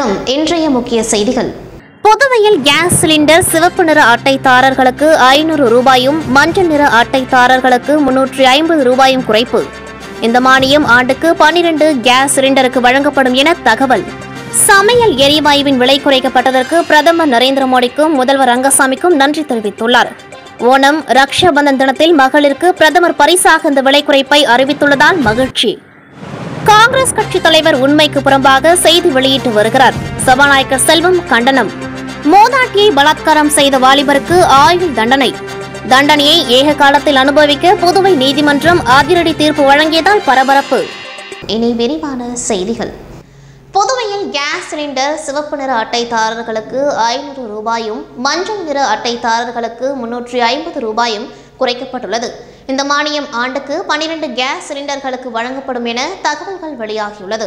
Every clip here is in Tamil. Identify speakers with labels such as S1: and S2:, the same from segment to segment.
S1: வணக்கம் இன்றைய முக்கிய செய்திகள்
S2: புதுவையில் கேஸ் சிலிண்டர் சிவப்பு நிற அட்டைதாரர்களுக்கு ஐநூறு ரூபாயும் மஞ்சள் நிற அட்டைதாரர்களுக்கு முன்னூற்றி ஐம்பது ரூபாயும் குறைப்பு இந்த மானியம் ஆண்டுக்கு பனிரெண்டு கேஸ் சிலிண்டருக்கு வழங்கப்படும் என தகவல் சமையல் எரிவாயுவின் விலை குறைக்கப்பட்டதற்கு பிரதமர் நரேந்திர மோடிக்கும் முதல்வர் ரங்கசாமிக்கும் நன்றி தெரிவித்துள்ளார் ஓணம் ரக்ஷாபந்தன் தினத்தில் மகளிருக்கு பிரதமர் பரிசாக இந்த விலை குறைப்பை அறிவித்துள்ளதால் மகிழ்ச்சி காங்கிரஸ் கட்சி தலைவர் உண்மைக்கு புறம்பாக செய்தி வெளியிட்டு வருகிறார் சபாநாயகர் செல்வம் கண்டனம் மோதாட்டியை பலாத்காரம் செய்த வாலிபருக்கு ஆயுள் தண்டனை தண்டனையை ஏக காலத்தில் அனுபவிக்க புதுவை நீதிமன்றம் அதிரடி தீர்ப்பு வழங்கியதால் பரபரப்பு
S1: இனி விரிவான செய்திகள் புதுவையில் கேஸ் சிலிண்டர் சிவப்பு நிற அட்டைதாரர்களுக்கு ஐநூறு ரூபாயும் மஞ்சள் நிற அட்டைதாரர்களுக்கு முன்னூற்றி ஐம்பது ரூபாயும் குறைக்கப்பட்டுள்ளது இந்த மானியம் ஆண்டுக்கு பனிரெண்டு கேஸ் சிலிண்டர்களுக்கு வழங்கப்படும் என தகவல்கள் வெளியாகியுள்ளது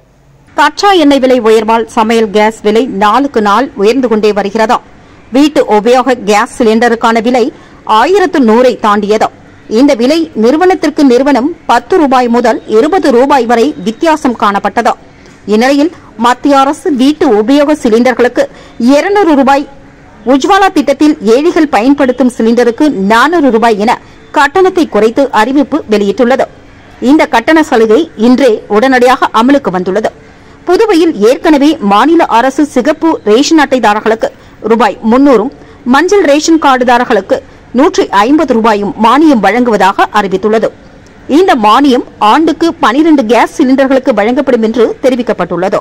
S3: கச்சா எண்ணெய் விலை உயர்வால் சமையல் கேஸ் விலை நாளுக்கு நாள் உயர்ந்து கொண்டே வருகிறதா வீட்டு உபயோக கேஸ் சிலிண்டருக்கான விலை ஆயிரத்து நூறை தாண்டியது இந்த விலை நிறுவனத்திற்கு நிறுவனம் பத்து ரூபாய் முதல் இருபது ரூபாய் வரை வித்தியாசம் காணப்பட்டது இந்நிலையில் மத்திய அரசு வீட்டு உபயோக சிலிண்டர்களுக்கு இருநூறு ரூபாய் உஜ்வாலா திட்டத்தில் ஏழைகள் பயன்படுத்தும் சிலிண்டருக்கு நானூறு ரூபாய் என கட்டணத்தை குறைத்து அறிவிப்பு வெளியிட்டுள்ளது இந்த கட்டண சலுகை இன்றே உடனடியாக அமலுக்கு வந்துள்ளது புதுவையில் ஏற்கனவே மாநில அரசு சிகப்பு ரேஷன் அட்டைதாரர்களுக்கு ரூபாய் முன்னூறும் மஞ்சள் ரேஷன் கார்டுதாரர்களுக்கு நூற்றி ஐம்பது ரூபாயும் மானியம் வழங்குவதாக அறிவித்துள்ளது இந்த மானியம் ஆண்டுக்கு பனிரெண்டு கேஸ் சிலிண்டர்களுக்கு வழங்கப்படும் என்று தெரிவிக்கப்பட்டுள்ளது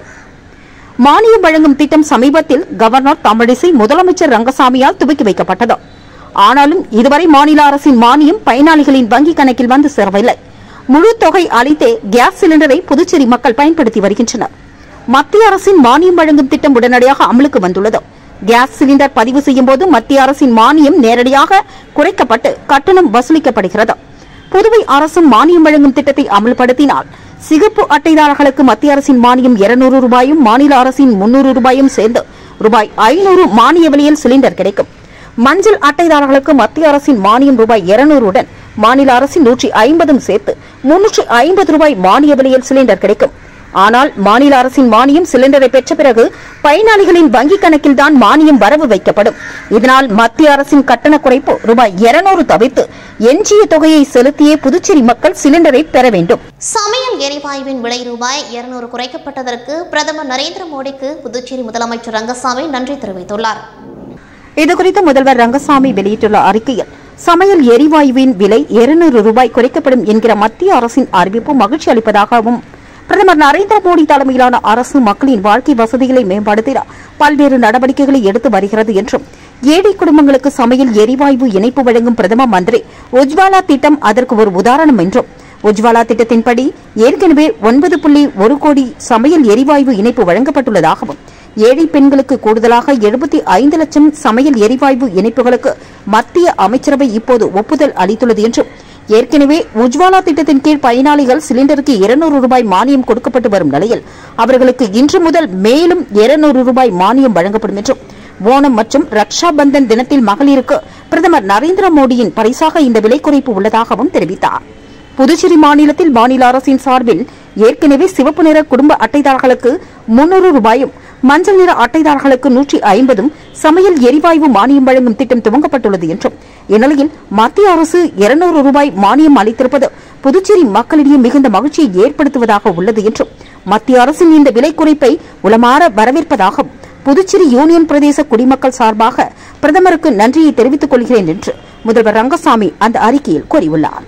S3: மானியம் வழங்கும் திட்டம் சமீபத்தில் கவர்னர் தமிழிசை முதலமைச்சர் ரங்கசாமியால் துவக்கி வைக்கப்பட்டது ஆனாலும் இதுவரை மாநில அரசின் மானியம் பயனாளிகளின் வங்கிக் கணக்கில் வந்து சேரவில்லை முழு தொகை அளித்தே கேஸ் சிலிண்டரை புதுச்சேரி மக்கள் பயன்படுத்தி வருகின்றனர் மத்திய அரசின் மானியம் வழங்கும் திட்டம் உடனடியாக அமலுக்கு வந்துள்ளது கேஸ் சிலிண்டர் பதிவு செய்யும் போது மத்திய அரசின் மானியம் நேரடியாக குறைக்கப்பட்டு கட்டணம் வசூலிக்கப்படுகிறது புதுவை அரசும் மானியம் வழங்கும் திட்டத்தை அமல்படுத்தினால் சிகப்பு அட்டைதாரர்களுக்கு மத்திய அரசின் மானியம் இருநூறு ரூபாயும் மாநில அரசின் முன்னூறு ரூபாயும் சேர்ந்து ரூபாய் ஐநூறு மானிய விலையில் சிலிண்டர் கிடைக்கும் மஞ்சள் அட்டைதாரர்களுக்கு மத்திய அரசின் மானியம் ரூபாய் இருநூறுடன் மாநில அரசின் நூற்றி ஐம்பதும் சேர்த்து முன்னூற்றி ஐம்பது ரூபாய் மானிய விலையில் சிலிண்டர் கிடைக்கும் ஆனால் மாநில அரசின் மானியம் சிலிண்டரை பெற்ற பிறகு பயனாளிகளின் வங்கிக் கணக்கில் தான் மானியம் வரவு வைக்கப்படும் இதனால் மத்திய அரசின் கட்டண குறைப்பு ரூபாய் இருநூறு தவிர்த்து எஞ்சிய தொகையை செலுத்தியே புதுச்சேரி மக்கள் சிலிண்டரை பெற வேண்டும்
S1: சமையல் எரிவாயுவின் விலை ரூபாய் இருநூறு குறைக்கப்பட்டதற்கு பிரதமர் நரேந்திர மோடிக்கு புதுச்சேரி முதலமைச்சர் ரங்கசாமி நன்றி தெரிவித்துள்ளார்
S3: இதுகுறித்து முதல்வர் ரங்கசாமி வெளியிட்டுள்ள அறிக்கையில் சமையல் எரிவாயுவின் விலை இருநூறு ரூபாய் குறைக்கப்படும் என்கிற மத்திய அரசின் அறிவிப்பு மகிழ்ச்சி அளிப்பதாகவும் பிரதமர் நரேந்திர மோடி தலைமையிலான அரசு மக்களின் வாழ்க்கை வசதிகளை மேம்படுத்திட பல்வேறு நடவடிக்கைகளை எடுத்து வருகிறது என்றும் ஏழை குடும்பங்களுக்கு சமையல் எரிவாயு இணைப்பு வழங்கும் பிரதம மந்திரி உஜ்வாலா திட்டம் அதற்கு ஒரு உதாரணம் என்றும் உஜ்வாலா திட்டத்தின்படி ஏற்கனவே ஒன்பது புள்ளி ஒரு கோடி சமையல் எரிவாயு இணைப்பு வழங்கப்பட்டுள்ளதாகவும் ஏழை பெண்களுக்கு கூடுதலாக எழுபத்தி ஐந்து லட்சம் சமையல் எரிவாயு இணைப்புகளுக்கு மத்திய அமைச்சரவை இப்போது ஒப்புதல் அளித்துள்ளது என்றும் ஏற்கனவே உஜ்வாலா திட்டத்தின் கீழ் பயனாளிகள் சிலிண்டருக்கு இருநூறு ரூபாய் மானியம் கொடுக்கப்பட்டு வரும் நிலையில் அவர்களுக்கு இன்று முதல் மேலும் இருநூறு ரூபாய் மானியம் வழங்கப்படும் என்றும் ஓணம் மற்றும் ரக்ஷா பந்தன் தினத்தில் மகளிருக்கு பிரதமர் நரேந்திர மோடியின் பரிசாக இந்த விலை குறைப்பு உள்ளதாகவும் தெரிவித்தார் புதுச்சேரி மாநிலத்தில் மாநில அரசின் சார்பில் ஏற்கனவே சிவப்பு நிற குடும்ப அட்டைதாரர்களுக்கு முன்னூறு ரூபாயும் மஞ்சள் நிற அட்டைதாரர்களுக்கு நூற்றி ஐம்பதும் சமையல் எரிவாயு மானியம் வழங்கும் திட்டம் துவங்கப்பட்டுள்ளது என்றும் இந்நிலையில் மத்திய அரசு இருநூறு ரூபாய் மானியம் அளித்திருப்பது புதுச்சேரி மக்களிடையே மிகுந்த மகிழ்ச்சியை ஏற்படுத்துவதாக உள்ளது என்றும் மத்திய அரசின் இந்த விலை குறைப்பை உளமாற வரவேற்பதாகவும் புதுச்சேரி யூனியன் பிரதேச குடிமக்கள் சார்பாக பிரதமருக்கு நன்றியை தெரிவித்துக் கொள்கிறேன் என்று முதல்வர் ரங்கசாமி அந்த அறிக்கையில் கூறியுள்ளார்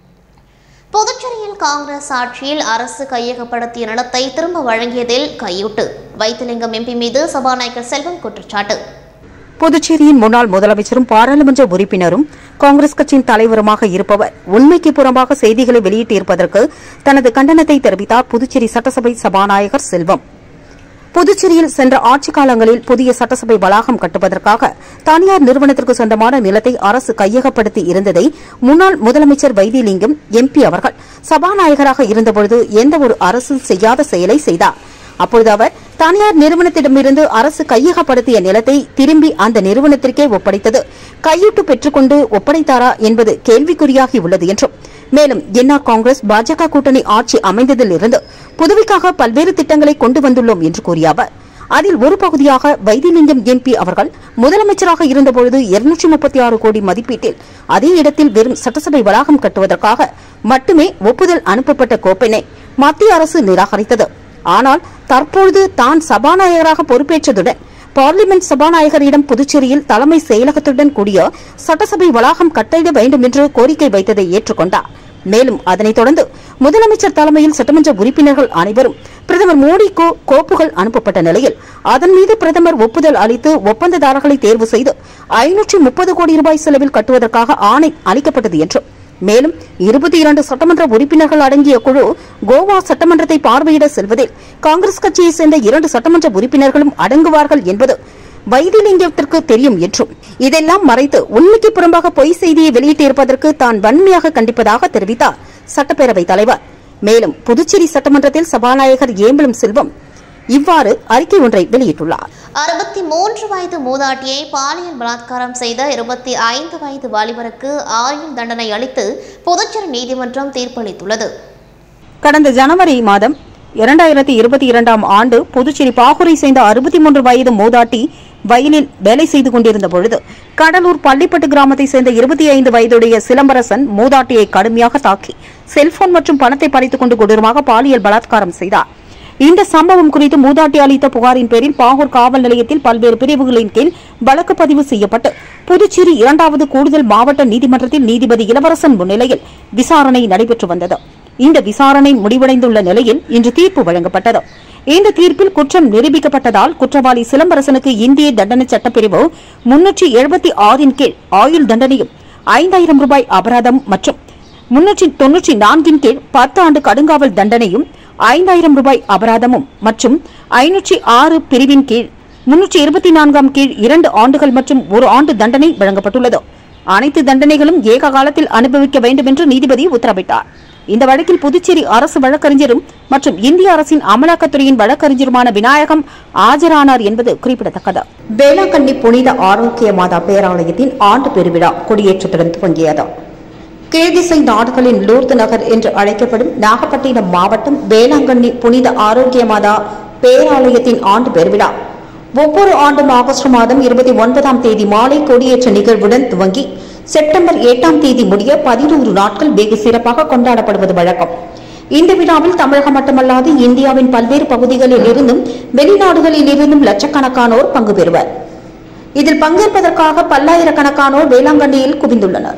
S1: புதுச்சேரியில் காங்கிரஸ் ஆட்சியில் அரசு கையகப்படுத்திய நிலத்தை திரும்ப வழங்கியதில் கையூட்டு வைத்திலிங்கம் எம்பி மீது சபாநாயகர் செல்வம் குற்றச்சாட்டு
S3: புதுச்சேரியின் முன்னாள் முதலமைச்சரும் பாராளுமன்ற உறுப்பினரும் காங்கிரஸ் கட்சியின் தலைவருமாக இருப்பவர் உண்மைக்கு புறம்பாக செய்திகளை வெளியிட்டிருப்பதற்கு தனது கண்டனத்தை தெரிவித்தார் புதுச்சேரி சட்டசபை சபாநாயகர் செல்வம் புதுச்சேரியில் சென்ற ஆட்சிக் காலங்களில் புதிய சட்டசபை வளாகம் கட்டுவதற்காக தனியார் நிறுவனத்திற்கு சொந்தமான நிலத்தை அரசு கையகப்படுத்தி இருந்ததை முன்னாள் முதலமைச்சர் வைத்திலிங்கம் எம்பி அவர்கள் சபாநாயகராக இருந்தபொழுது எந்த ஒரு அரசும் செய்யாத செயலை செய்தார் அப்பொழுது அவர் தனியார் நிறுவனத்திடமிருந்து அரசு கையகப்படுத்திய நிலத்தை திரும்பி அந்த நிறுவனத்திற்கே ஒப்படைத்தது கையூட்டு பெற்றுக்கொண்டு ஒப்படைத்தாரா என்பது கேள்விக்குறியாகி உள்ளது என்றும் மேலும் என்ஆர் காங்கிரஸ் பாஜக கூட்டணி ஆட்சி அமைந்ததில் இருந்து புதுவைக்காக பல்வேறு திட்டங்களை கொண்டு வந்துள்ளோம் என்று கூறிய அவர் அதில் ஒரு பகுதியாக வைத்திலிங்கம் எம்பி அவர்கள் முதலமைச்சராக இருந்தபொழுது இருநூற்றி முப்பத்தி ஆறு கோடி மதிப்பீட்டில் அதே இடத்தில் வெறும் சட்டசபை வளாகம் கட்டுவதற்காக மட்டுமே ஒப்புதல் அனுப்பப்பட்ட கோப்பினை மத்திய அரசு நிராகரித்தது ஆனால் தற்பொழுது தான் சபாநாயகராக பொறுப்பேற்றதுடன் பார்லிமெண்ட் சபாநாயகரிடம் புதுச்சேரியில் தலைமை செயலகத்துடன் கூடிய சட்டசபை வளாகம் கட்டிட வேண்டும் என்று கோரிக்கை வைத்ததை ஏற்றுக்கொண்டார் மேலும் அதனைத் தொடர்ந்து முதலமைச்சர் தலைமையில் சட்டமன்ற உறுப்பினர்கள் அனைவரும் பிரதமர் மோடிக்கு கோப்புகள் அனுப்பப்பட்ட நிலையில் அதன் மீது பிரதமர் ஒப்புதல் அளித்து ஒப்பந்ததாரர்களை தேர்வு செய்து ஐநூற்றி முப்பது கோடி ரூபாய் செலவில் கட்டுவதற்காக ஆணை அளிக்கப்பட்டது என்றும் மேலும் இருபத்தி இரண்டு சட்டமன்ற உறுப்பினர்கள் அடங்கிய குழு கோவா சட்டமன்றத்தை பார்வையிட செல்வதில் காங்கிரஸ் கட்சியைச் சேர்ந்த இரண்டு சட்டமன்ற உறுப்பினர்களும் அடங்குவார்கள் என்பது வைத்திலிங்கத்திற்கு தெரியும் என்றும் இதெல்லாம் மறைத்து உண்மைக்கு புறம்பாக பொய் செய்தியை வெளியிட்டிருப்பதற்கு தான் வன்மையாக கண்டிப்பதாக தெரிவித்தார் சட்டப்பேரவைத் தலைவர் மேலும் புதுச்சேரி சட்டமன்றத்தில் சபாநாயகர் ஏம்பலம் செல்வம் இவ்வாறு அறிக்கை ஒன்றை வெளியிட்டுள்ளார்
S1: அறுபத்தி மூன்று வயது மூதாட்டியை பாலியல் பலாத்காரம் செய்த இருபத்தி ஐந்து வயது வாலிபருக்கு ஆயுள் தண்டனை அளித்து புதுச்சேரி நீதிமன்றம் தீர்ப்பளித்துள்ளது
S3: கடந்த ஜனவரி மாதம் இரண்டாயிரத்தி இருபத்தி இரண்டாம் ஆண்டு புதுச்சேரி பாகூரை சேர்ந்த அறுபத்தி மூன்று வயது மூதாட்டி வயலில் வேலை செய்து கொண்டிருந்த பொழுது கடலூர் பள்ளிப்பட்டு கிராமத்தை சேர்ந்த இருபத்தி ஐந்து வயதுடைய சிலம்பரசன் மூதாட்டியை கடுமையாக தாக்கி செல்போன் மற்றும் பணத்தை பறித்துக் கொண்டு கொடூரமாக பாலியல் பலாத்காரம் செய்தார் இந்த சம்பவம் குறித்து மூதாட்டி அளித்த புகாரின் பேரில் பாகூர் காவல் நிலையத்தில் பல்வேறு பிரிவுகளின் கீழ் வழக்கு பதிவு செய்யப்பட்டு புதுச்சேரி இரண்டாவது கூடுதல் மாவட்ட நீதிமன்றத்தில் நீதிபதி இளவரசன் முன்னிலையில் விசாரணை நடைபெற்று வந்தது இந்த விசாரணை முடிவடைந்துள்ள நிலையில் இன்று தீர்ப்பு வழங்கப்பட்டது இந்த தீர்ப்பில் குற்றம் நிரூபிக்கப்பட்டதால் குற்றவாளி சிலம்பரசனுக்கு இந்திய தண்டனை சட்டப்பிரிவு முன்னூற்றி எழுபத்தி ஆறின் கீழ் ஆயுள் தண்டனையும் ஐந்தாயிரம் ரூபாய் அபராதம் மற்றும் முன்னூற்றி தொன்னூற்றி நான்கின் கீழ் பத்து ஆண்டு கடுங்காவல் தண்டனையும் ஐந்தாயிரம் ரூபாய் அபராதமும் மற்றும் ஐநூற்றி ஆறு பிரிவின் கீழ் முன்னூற்றி இருபத்தி நான்காம் கீழ் இரண்டு ஆண்டுகள் மற்றும் ஒரு ஆண்டு தண்டனை வழங்கப்பட்டுள்ளது அனைத்து தண்டனைகளும் ஏக காலத்தில் அனுபவிக்க வேண்டும் என்று நீதிபதி உத்தரவிட்டார் இந்த வழக்கில் புதுச்சேரி அரசு வழக்கறிஞரும் மற்றும் இந்திய அரசின் அமலாக்கத்துறையின் வழக்கறிஞருமான விநாயகம் ஆஜரானார் என்பது குறிப்பிடத்தக்கது வேளாங்கண்ணி புனித ஆரோக்கிய மாதா பேராலயத்தின் ஆண்டு பெருவிழா கொடியேற்றத்துடன் துவங்கியது கீழ்திசை நாடுகளின் லூர்து நகர் என்று அழைக்கப்படும் நாகப்பட்டினம் மாவட்டம் வேளாங்கண்ணி புனித ஆரோக்கிய மாதா பேராலயத்தின் ஆண்டு பெருவிழா ஒவ்வொரு ஆண்டும் ஆகஸ்ட் மாதம் இருபத்தி ஒன்பதாம் தேதி மாலை கொடியேற்ற நிகழ்வுடன் துவங்கி செப்டம்பர் எட்டாம் தேதி முடிய பதினோரு நாட்கள் வெகு சிறப்பாக கொண்டாடப்படுவது வழக்கம் இந்த விழாவில் தமிழகம் மட்டுமல்லாது இந்தியாவின் பல்வேறு பகுதிகளில் இருந்தும் வெளிநாடுகளில் இருந்தும் லட்சக்கணக்கானோர் பங்கு பெறுவர் இதில் பங்கேற்பதற்காக பல்லாயிரக்கணக்கானோர் வேளாங்கண்ணியில் குவிந்துள்ளனர்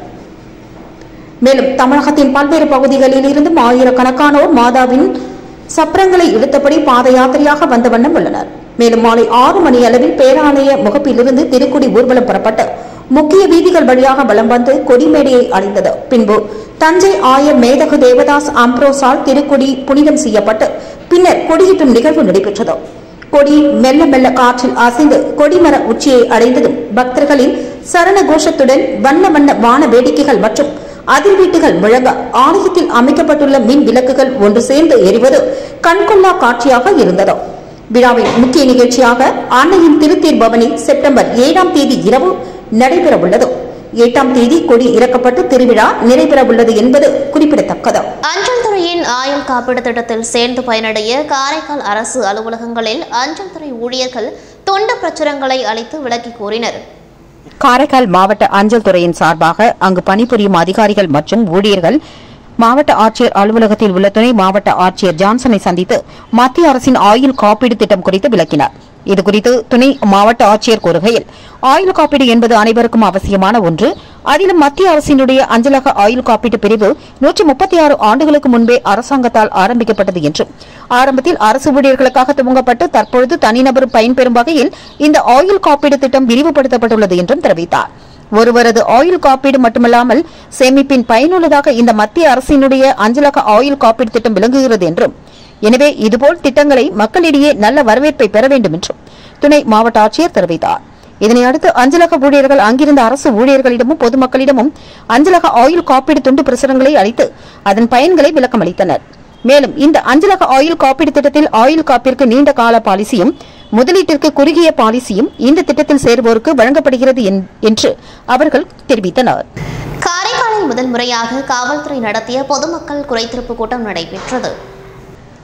S3: மேலும் தமிழகத்தின் பல்வேறு பகுதிகளில் இருந்தும் ஆயிரக்கணக்கானோர் மாதாவின் சப்பரங்களை இழுத்தபடி பாத யாத்திரையாக வந்த வண்ணம் உள்ளனர் மேலும் மாலை ஆறு மணி அளவில் பேராலய முகப்பிலிருந்து திருக்குடி ஊர்வலம் புறப்பட்டு முக்கிய வீதிகள் வழியாக வலம் வந்து கொடிமேடையை அடைந்தது பின்பு தஞ்சை ஆயர் மேதகு தேவதாஸ் அம்ப்ரோஸால் திருக்கொடி புனிதம் செய்யப்பட்டு பின்னர் கொடியேற்றும் நிகழ்வு நடைபெற்றது கொடி மெல்ல மெல்ல காற்றில் அசைந்து கொடிமர உச்சியை அடைந்ததும் பக்தர்களின் சரண கோஷத்துடன் வண்ண வண்ண வான வேடிக்கைகள் மற்றும் அதிர்வீட்டுகள் முழங்க ஆலயத்தில் அமைக்கப்பட்டுள்ள மின் விளக்குகள் ஒன்று சேர்ந்து எரிவது கண்கொள்ளா காட்சியாக இருந்தது விழாவின் முக்கிய நிகழ்ச்சியாக அன்னையின் திருத்தேர் பவனி செப்டம்பர் ஏழாம் தேதி இரவு நடைபெறவுள்ளது எட்டாம் தேதி கொடி இறக்கப்பட்டு திருவிழா நிறைவேறவுள்ளது என்பது குறிப்பிடத்தக்கது
S1: அஞ்சல் துறையின் ஆயுள் காப்பீடு திட்டத்தில் சேர்ந்து பயனடைய காரைக்கால் அரசு அலுவலகங்களில் அஞ்சல் துறை ஊழியர்கள் தொண்டு பிரச்சுரங்களை அளித்து விளக்கி கூறினர்
S3: காரைக்கால் மாவட்ட அஞ்சல் துறையின் சார்பாக அங்கு பணிபுரியும் அதிகாரிகள் மற்றும் ஊழியர்கள் மாவட்ட ஆட்சியர் அலுவலகத்தில் உள்ள துணை மாவட்ட ஆட்சியர் ஜான்சனை சந்தித்து மத்திய அரசின் ஆயுள் காப்பீடு திட்டம் குறித்து விளக்கினார் இதுகுறித்து துணை மாவட்ட ஆட்சியர் கூறுகையில் ஆயுள் காப்பீடு என்பது அனைவருக்கும் அவசியமான ஒன்று அதிலும் மத்திய அரசினுடைய அஞ்சலக ஆயுள் காப்பீட்டு பிரிவு நூற்றி முப்பத்தி ஆறு ஆண்டுகளுக்கு முன்பே அரசாங்கத்தால் ஆரம்பிக்கப்பட்டது என்றும் ஆரம்பத்தில் அரசு ஊழியர்களுக்காக துவங்கப்பட்டு தற்பொழுது தனிநபர் பயன்பெறும் வகையில் இந்த ஆயுள் காப்பீடு திட்டம் விரிவுபடுத்தப்பட்டுள்ளது என்றும் தெரிவித்தார் ஒருவரது ஆயுள் காப்பீடு மட்டுமல்லாமல் சேமிப்பின் பயனுள்ளதாக இந்த மத்திய அரசினுடைய அஞ்சலக ஆயுள் காப்பீடு திட்டம் விளங்குகிறது என்றும் எனவே இதுபோல் திட்டங்களை மக்களிடையே நல்ல வரவேற்பை பெற வேண்டும் என்றும் துணை மாவட்ட ஆட்சியர் தெரிவித்தார் இதனை அடுத்து அஞ்சலக ஊழியர்கள் அங்கிருந்த அரசு ஊழியர்களிடமும் பொதுமக்களிடமும் அஞ்சலக ஆயுள் காப்பீடு துண்டு பிரசுரங்களை அளித்து அதன் பயன்களை விளக்கம் அளித்தனர் மேலும் இந்த அஞ்சலக ஆயுள் காப்பீடு திட்டத்தில் ஆயுள் காப்பிற்கு நீண்ட கால பாலிசியும் முதலீட்டிற்கு குறுகிய பாலிசியும் இந்த திட்டத்தில் சேருவோருக்கு வழங்கப்படுகிறது என்- என்று அவர்கள் தெரிவித்தனர்
S1: காரைக்காலில் முதல் முறையாக காவல்துறை நடத்திய பொதுமக்கள் குறைதீர்ப்பு கூட்டம் நடைபெற்றது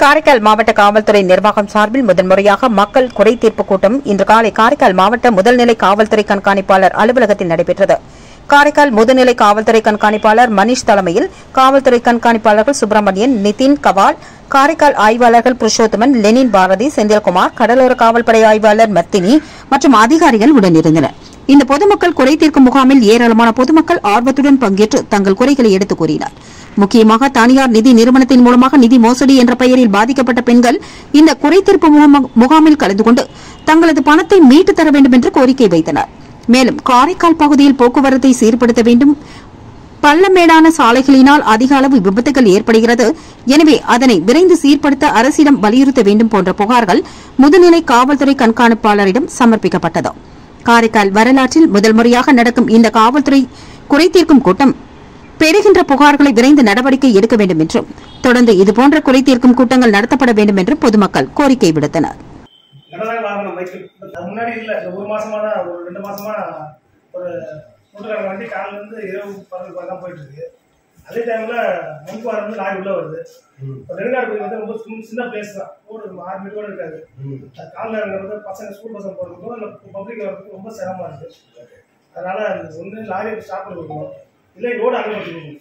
S3: காரைக்கால் மாவட்ட காவல்துறை நிர்வாகம் சார்பில் முதன்முறையாக மக்கள் குறை தீர்ப்பு கூட்டம் இன்று காலை காரைக்கால் மாவட்ட முதல்நிலை காவல்துறை கண்காணிப்பாளர் அலுவலகத்தில் நடைபெற்றது காரைக்கால் முதுநிலை காவல்துறை கண்காணிப்பாளர் மணிஷ் தலைமையில் காவல்துறை கண்காணிப்பாளர்கள் சுப்பிரமணியன் நிதின் கவால் காரைக்கால் ஆய்வாளர்கள் புருஷோத்தமன் லெனின் பாரதி செந்தில்குமார் கடலோர காவல்படை ஆய்வாளர் மத்தினி மற்றும் அதிகாரிகள் உடனிருந்தனர் இந்த பொதுமக்கள் குறை தீர்க்கும் முகாமில் ஏராளமான பொதுமக்கள் ஆர்வத்துடன் பங்கேற்று தங்கள் குறைகளை எடுத்துக் கூறினர் முக்கியமாக தனியார் நிதி நிறுவனத்தின் மூலமாக நிதி மோசடி என்ற பெயரில் பாதிக்கப்பட்ட பெண்கள் இந்த குறைதீர்ப்பு முகாம- முகாமில் கலந்து கொண்டு தங்களது பணத்தை மீட்டுத் தர வேண்டும் என்று கோரிக்கை வைத்தனர் மேலும் காரைக்கால் பகுதியில் போக்குவரத்தை சீர்படுத்த வேண்டும் பள்ளமேடான சாலைகளினால் அதிக அளவு விபத்துகள் ஏற்படுகிறது எனவே அதனை விரைந்து சீர்படுத்த அரசிடம் வலியுறுத்த வேண்டும் போன்ற புகார்கள் முதுநிலை காவல்துறை கண்காணிப்பாளரிடம் சமர்ப்பிக்கப்பட்டது காரைக்கால் வரலாற்றில் முதல் முறையாக நடக்கும் இந்த காவல்துறை குறைதீர்க்கும் கூட்டம் பெறுகின்ற புகார்களை விரைந்து நடவடிக்கை எடுக்க வேண்டும் என்றும் தொடர்ந்து இதுபோன்ற குறைதீர்க்கும் கூட்டங்கள் நடத்தப்பட வேண்டும் என்றும் பொதுமக்கள் கோரிக்கை விடுத்தனர்
S4: கடனாக வாங்கணும் பைக்கில் அது முன்னாடி இல்லை இந்த ஒரு மாசமா தான் ஒரு ரெண்டு மாசமா ஒரு நூற்றுக்கணக்கான வண்டி காலையில இருந்து இரவு பகல் தான் போயிட்டு இருக்கு அதே டைம்ல மண்பாறை வந்து லாரி உள்ள வருது இப்போ நெடுங்காடு கோயில் வந்து ரொம்ப சின்ன- சின்ன பிளேஸ் தான் ரோடு ஆறு மீட்டர் கூட இருக்காது அது காலைல இறங்குறது பசங்க ஸ்கூல் பசங்க போகிறதுக்கும் இல்லை பப்ளிக் வரதுக்கு ரொம்ப சிரமமா இருக்கு அதனால ஒன்று லாரியை ஸ்டாப் பண்ணி கொடுக்கணும் இல்லை ரோடு அங்கே வச்சுக்கணும்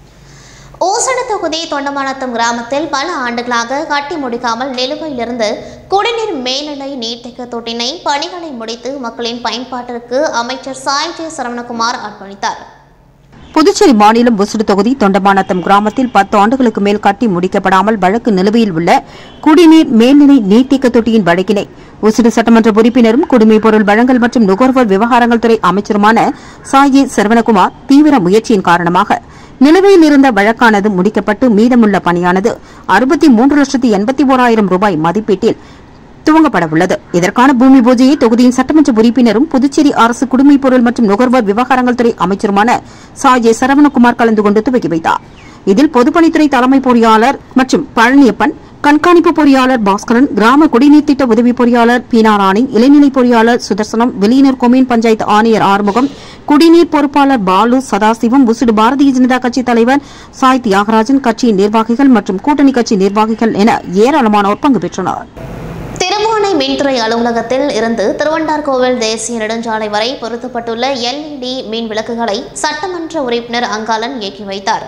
S1: ஓசட தொகுதி தொண்டமானத்தம் கிராமத்தில் பல ஆண்டுகளாக கட்டி முடிக்காமல் நிலுவையிலிருந்து குடிநீர் மேல்நிலை நீர்த்தேக்க தொட்டினை பணிகளை முடித்து மக்களின் பயன்பாட்டிற்கு அமைச்சர் சாய் ஜே சரவணகுமார் அர்ப்பணித்தார்
S3: புதுச்சேரி மாநிலம் ஒசுடு தொகுதி தொண்டமானத்தம் கிராமத்தில் பத்து ஆண்டுகளுக்கு மேல் கட்டி முடிக்கப்படாமல் வழக்கு நிலுவையில் உள்ள குடிநீர் மேல்நிலை நீர்த்தேக்க தொட்டியின் வழக்கினை ஒசுடு சட்டமன்ற உறுப்பினரும் குடிமைப் பொருள் வழங்கல் மற்றும் நுகர்வோர் விவகாரங்கள் துறை அமைச்சருமான சாயி சரவணகுமார் தீவிர முயற்சியின் காரணமாக நிலுவையில் இருந்த வழக்கானது முடிக்கப்பட்டு மீதமுள்ள பணியானது அறுபத்தி மூன்று லட்சத்தி எண்பத்தி ஓராயிரம் ரூபாய் மதிப்பீட்டில் துவங்கப்பட உள்ளது இதற்கான பூமி பூஜையை தொகுதியின் சட்டமன்ற உறுப்பினரும் புதுச்சேரி அரசு குடிமைப் பொருள் மற்றும் நுகர்வோர் விவகாரங்கள் துறை அமைச்சருமான சா ஜே சரவணகுமார் கலந்து கொண்டு துவக்கி வைத்தார் இதில் பொதுப்பணித்துறை தலைமை பொறியாளர் மற்றும் பழனியப்பன் கண்காணிப்பு பொறியாளர் பாஸ்கரன் கிராம குடிநீர் திட்ட உதவி பொறியாளர் பீனாராணி இளைநிலை பொறியாளர் சுதர்சனம் வெளியினர் கொம்யூன் பஞ்சாயத்து ஆணையர் ஆறுமுகம் குடிநீர் பொறுப்பாளர் பாலு சதாசிவம் உசுடு பாரதிய ஜனதா கட்சி தலைவர் சாய் தியாகராஜன் கட்சியின் நிர்வாகிகள் மற்றும் கூட்டணி கட்சி நிர்வாகிகள் என ஏராளமானோர் பங்கு பெற்றனர்
S1: திருபுவனை மின்துறை அலுவலகத்தில் இருந்து திருவண்டார்கோவில் தேசிய நெடுஞ்சாலை வரை பொருத்தப்பட்டுள்ள எல்இடி மின் விளக்குகளை சட்டமன்ற உறுப்பினர் அங்காளன் இயக்கி வைத்தார்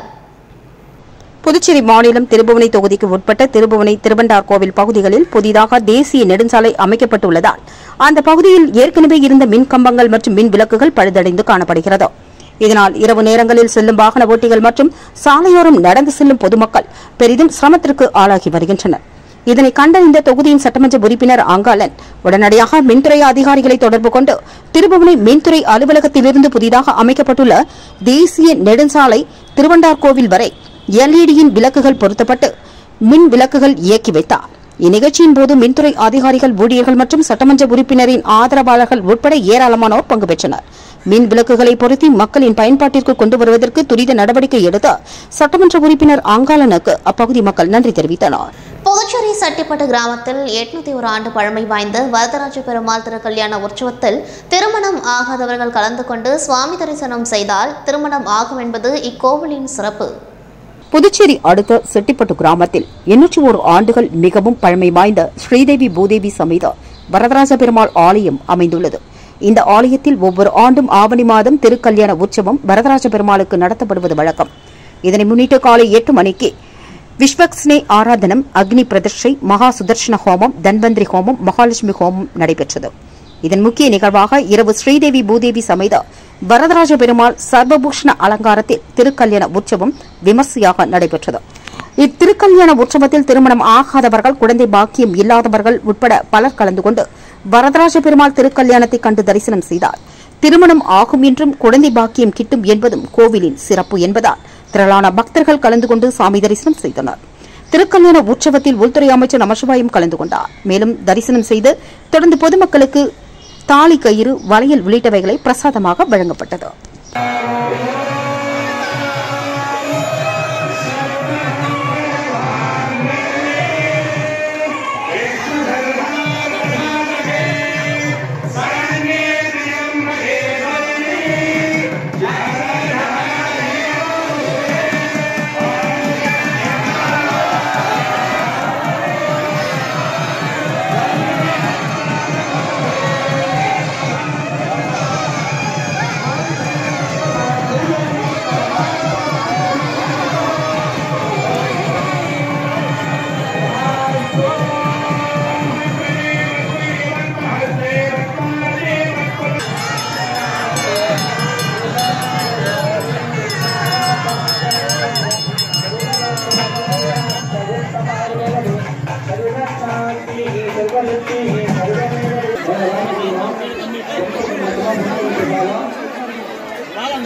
S3: புதுச்சேரி மாநிலம் திருபுவனை தொகுதிக்கு உட்பட்ட திருபுவனை திருவண்டார்கோவில் பகுதிகளில் புதிதாக தேசிய நெடுஞ்சாலை அமைக்கப்பட்டுள்ளதால் அந்த பகுதியில் ஏற்கனவே இருந்த மின் கம்பங்கள் மற்றும் மின் விளக்குகள் பழுதடைந்து காணப்படுகிறது இதனால் இரவு நேரங்களில் செல்லும் வாகன ஓட்டிகள் மற்றும் சாலையோரம் நடந்து செல்லும் பொதுமக்கள் பெரிதும் சிரமத்திற்கு ஆளாகி வருகின்றனர் இதனை கண்டறிந்த தொகுதியின் சட்டமன்ற உறுப்பினர் அங்காளன் உடனடியாக மின்துறை அதிகாரிகளை தொடர்பு கொண்டு திருபுவனை மின்துறை அலுவலகத்திலிருந்து புதிதாக அமைக்கப்பட்டுள்ள தேசிய நெடுஞ்சாலை திருவண்டார்கோவில் வரை எல்இடியின் விளக்குகள் பொருத்தப்பட்டு மின் விளக்குகள் இயக்கி வைத்தார் இந்நிகழ்ச்சியின் போது மின்துறை அதிகாரிகள் ஊழியர்கள் மற்றும் சட்டமன்ற உறுப்பினரின் ஆதரவாளர்கள் உட்பட ஏராளமானோர் பங்கு பெற்றனர் மின் விளக்குகளை பொருத்தி மக்களின் பயன்பாட்டிற்கு கொண்டு வருவதற்கு துரித நடவடிக்கை எடுத்த சட்டமன்ற உறுப்பினர் அங்காளனுக்கு அப்பகுதி மக்கள் நன்றி தெரிவித்தனர்
S1: புதுச்சேரி சட்டிப்பட்டு கிராமத்தில் எட்நூத்தி ஒரு ஆண்டு பழமை வாய்ந்த வரதராஜ பெருமாள் திருக்கல்யாண உற்சவத்தில் திருமணம் ஆகாதவர்கள் கலந்து கொண்டு சுவாமி தரிசனம் செய்தால் திருமணம் ஆகும் என்பது இக்கோவிலின் சிறப்பு
S3: புதுச்சேரி அடுத்த செட்டிப்பட்டு கிராமத்தில் எண்ணூற்றி ஒரு ஆண்டுகள் மிகவும் பழமை வாய்ந்த ஸ்ரீதேவி பூதேவி சமேத வரதராஜ பெருமாள் ஆலயம் அமைந்துள்ளது இந்த ஆலயத்தில் ஒவ்வொரு ஆண்டும் ஆவணி மாதம் திருக்கல்யாண உற்சவம் வரதராஜ பெருமாளுக்கு நடத்தப்படுவது வழக்கம் இதனை முன்னிட்டு காலை எட்டு மணிக்கு விஸ்வக்ஸ்னே ஆராதனம் அக்னி பிரதிஷ்டை மகா சுதர்ஷன ஹோமம் தன்வந்திரி ஹோமம் மகாலட்சுமி ஹோமம் நடைபெற்றது இதன் முக்கிய நிகழ்வாக இரவு ஸ்ரீதேவி பூதேவி சமேத வரதராஜ பெருமாள் சர்வபூஷண அலங்காரத்தில் திருக்கல்யாண உற்சவம் விமர்சையாக நடைபெற்றது இத்திருக்கல்யாண உற்சவத்தில் திருமணம் ஆகாதவர்கள் குழந்தை பாக்கியம் இல்லாதவர்கள் உட்பட பலர் கலந்து கொண்டு வரதராஜ பெருமாள் திருக்கல்யாணத்தை கண்டு தரிசனம் செய்தார் திருமணம் ஆகும் என்றும் குழந்தை பாக்கியம் கிட்டும் என்பதும் கோவிலின் சிறப்பு என்பதால் திரளான பக்தர்கள் கலந்து கொண்டு சாமி தரிசனம் செய்தனர் திருக்கல்யாண உற்சவத்தில் உள்துறை அமைச்சர் நமசிவாயம் கலந்து கொண்டார் மேலும் தரிசனம் செய்து தொடர்ந்து பொதுமக்களுக்கு தாலி கயிறு வளையல் உள்ளிட்டவைகளை பிரசாதமாக வழங்கப்பட்டது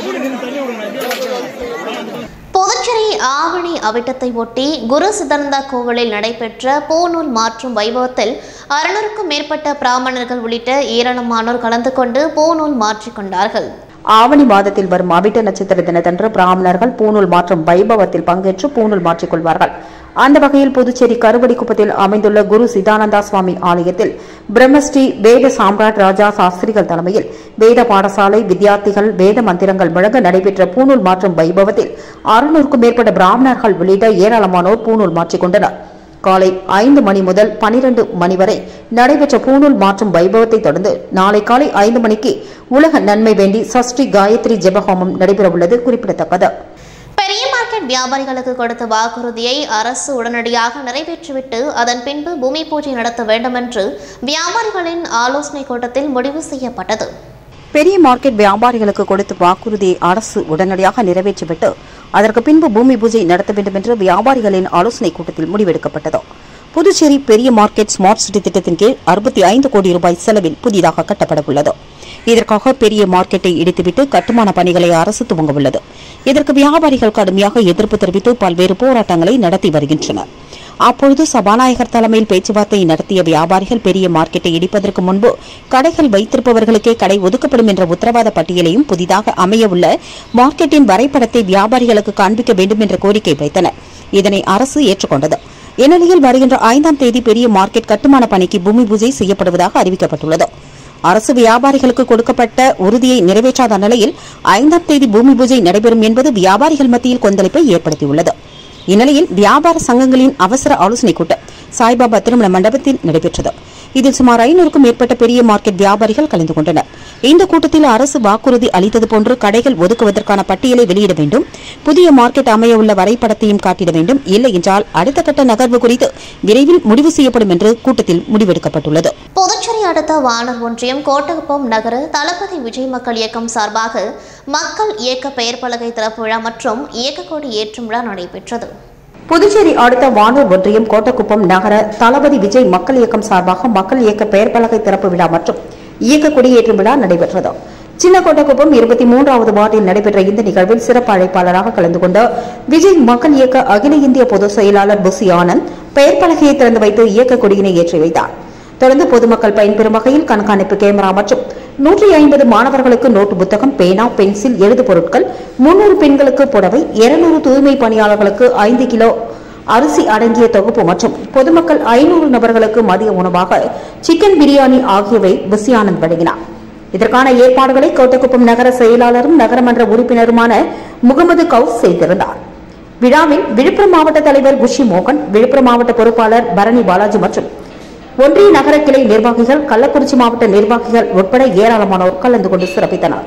S1: புதுச்சேரி ஆவணி அவிட்டத்தை ஒட்டி குரு சிதானந்தா கோவிலில் நடைபெற்ற பூநூல் மாற்றும் வைபவத்தில் அறுநூறுக்கும் மேற்பட்ட பிராமணர்கள் உள்ளிட்ட ஏராளமானோர் கலந்து கொண்டு பூநூல் மாற்றிக் கொண்டார்கள்
S3: ஆவணி மாதத்தில் வரும் அவிட்ட நட்சத்திர தினத்தன்று பிராமணர்கள் பூணூல் மாற்றும் வைபவத்தில் பங்கேற்று பூணூல் மாற்றிக் கொள்வார்கள் அந்த வகையில் புதுச்சேரி கருவடிக்குப்பத்தில் அமைந்துள்ள குரு சிதானந்தா சுவாமி ஆலயத்தில் பிரம்மஸ்ரீ வேத சாம்ராட் ராஜா சாஸ்திரிகள் தலைமையில் வேத பாடசாலை வித்தியார்த்திகள் வேத மந்திரங்கள் முழங்க நடைபெற்ற பூணூல் மாற்றும் வைபவத்தில் அறுநூறுக்கும் மேற்பட்ட பிராமணர்கள் உள்ளிட்ட ஏராளமானோர் பூணூல் மாற்றிக் கொண்டனர் காலை ஐந்து மணி முதல் பனிரெண்டு மணி வரை நடைபெற்ற பூணூல் மாற்றும் வைபவத்தை தொடர்ந்து நாளை காலை ஐந்து மணிக்கு உலக நன்மை வேண்டி சஷ்டி காயத்ரி ஜெபஹோமம் நடைபெறவுள்ளது குறிப்பிடத்தக்கது
S1: பெரிய மார்க்கெட் வியாபாரிகளுக்கு கொடுத்த வாக்குறுதியை அரசு உடனடியாக நிறைவேற்றிவிட்டு அதன் பின்பு பூமி பூஜை நடத்த வேண்டும் என்று வியாபாரிகளின் ஆலோசனை கூட்டத்தில் முடிவு செய்யப்பட்டது
S3: பெரிய மார்க்கெட் வியாபாரிகளுக்கு கொடுத்த வாக்குறுதியை அரசு உடனடியாக நிறைவேற்றிவிட்டு அதற்கு பின்பு பூமி பூஜை நடத்த வேண்டும் என்று வியாபாரிகளின் ஆலோசனைக் கூட்டத்தில் முடிவெடுக்கப்பட்டது புதுச்சேரி பெரிய மார்க்கெட் ஸ்மார்ட் சிட்டி திட்டத்தின் கீழ் அறுபத்தி ஐந்து கோடி ரூபாய் செலவில் புதிதாக கட்டப்பட உள்ளது இதற்காக பெரிய மார்க்கெட்டை இடித்துவிட்டு கட்டுமான பணிகளை அரசு துவங்க உள்ளது இதற்கு வியாபாரிகள் கடுமையாக எதிர்ப்பு தெரிவித்து பல்வேறு போராட்டங்களை நடத்தி வருகின்றனர் அப்பொழுது சபாநாயகர் தலைமையில் பேச்சுவார்த்தை நடத்திய வியாபாரிகள் பெரிய மார்க்கெட்டை இடிப்பதற்கு முன்பு கடைகள் வைத்திருப்பவர்களுக்கே கடை ஒதுக்கப்படும் என்ற உத்தரவாத பட்டியலையும் புதிதாக அமையவுள்ள மார்க்கெட்டின் வரைபடத்தை வியாபாரிகளுக்கு காண்பிக்க வேண்டும் என்ற கோரிக்கை வைத்தனர் இதனை அரசு ஏற்றுக்கொண்டது இந்நிலையில் வருகின்ற ஐந்தாம் தேதி பெரிய மார்க்கெட் கட்டுமான பணிக்கு பூமி பூஜை செய்யப்படுவதாக அறிவிக்கப்பட்டுள்ளது அரசு வியாபாரிகளுக்கு கொடுக்கப்பட்ட உறுதியை நிறைவேற்றாத நிலையில் ஐந்தாம் தேதி பூமி பூஜை நடைபெறும் என்பது வியாபாரிகள் மத்தியில் கொந்தளிப்பை ஏற்படுத்தியுள்ளது இந்நிலையில் வியாபார சங்கங்களின் அவசர ஆலோசனைக் கூட்டம் சாய்பாபா திருமண மண்டபத்தில் நடைபெற்றது இதில் சுமார் ஐநூறுக்கும் மேற்பட்ட பெரிய மார்க்கெட் வியாபாரிகள் கலந்து கொண்டனர் இந்த கூட்டத்தில் அரசு வாக்குறுதி அளித்தது போன்று கடைகள் ஒதுக்குவதற்கான பட்டியலை வெளியிட வேண்டும் புதிய மார்க்கெட் அமைய உள்ள வரைபடத்தையும் காட்டிட வேண்டும் இல்லை என்றால் அடுத்த கட்ட நகர்வு குறித்து விரைவில் முடிவு செய்யப்படும் என்று கூட்டத்தில் முடிவெடுக்கப்பட்டுள்ளது
S1: புதுச்சேரி அடுத்த வானர் ஒன்றியம் கோட்டகுப்பம் நகர தளபதி விஜய் மக்கள் இயக்கம் சார்பாக மக்கள் இயக்க பெயர் பலகை திறப்பு விழா மற்றும் இயக்கக்கொடி ஏற்றும் விழா நடைபெற்றது
S3: புதுச்சேரி அடுத்த வானூர் ஒன்றியம் கோட்டக்குப்பம் நகர தளபதி விஜய் மக்கள் இயக்கம் சார்பாக மக்கள் இயக்க பெயர் பலகை திறப்பு விழா மற்றும் இயக்க கொடியேற்றும் விழா நடைபெற்றது சின்ன கோட்டக்குப்பம் இருபத்தி மூன்றாவது வார்டில் நடைபெற்ற இந்த நிகழ்வில் சிறப்பு அழைப்பாளராக கலந்து கொண்ட விஜய் மக்கள் இயக்க அகில இந்திய பொதுச் செயலாளர் புசி ஆனந்த் பெயர் பலகையை திறந்து வைத்து இயக்க கொடியினை ஏற்றி வைத்தார் தொடர்ந்து பொதுமக்கள் பயன்பெறும் வகையில் கண்காணிப்பு கேமரா மற்றும் நூற்றி ஐம்பது மாணவர்களுக்கு நோட்டு புத்தகம் பேனா பென்சில் எழுது பொருட்கள் முன்னூறு பெண்களுக்கு புடவை இருநூறு தூய்மை பணியாளர்களுக்கு ஐந்து கிலோ அரிசி அடங்கிய தொகுப்பு மற்றும் பொதுமக்கள் ஐநூறு நபர்களுக்கு மதிய உணவாக சிக்கன் பிரியாணி ஆகியவை புசியானந்த் வழங்கினார் இதற்கான ஏற்பாடுகளை கோட்டக்குப்பம் நகர செயலாளரும் நகரமன்ற உறுப்பினருமான முகமது கவுஸ் செய்திருந்தார் விழாவில் விழுப்புரம் மாவட்ட தலைவர் குஷி மோகன் விழுப்புரம் மாவட்ட பொறுப்பாளர் பரணி பாலாஜி மற்றும் ஒன்றிய நகர கிளை நிர்வாகிகள் கள்ளக்குறிச்சி மாவட்ட நிர்வாகிகள் உட்பட ஏராளமானோர் கலந்து கொண்டு சிறப்பித்தனர்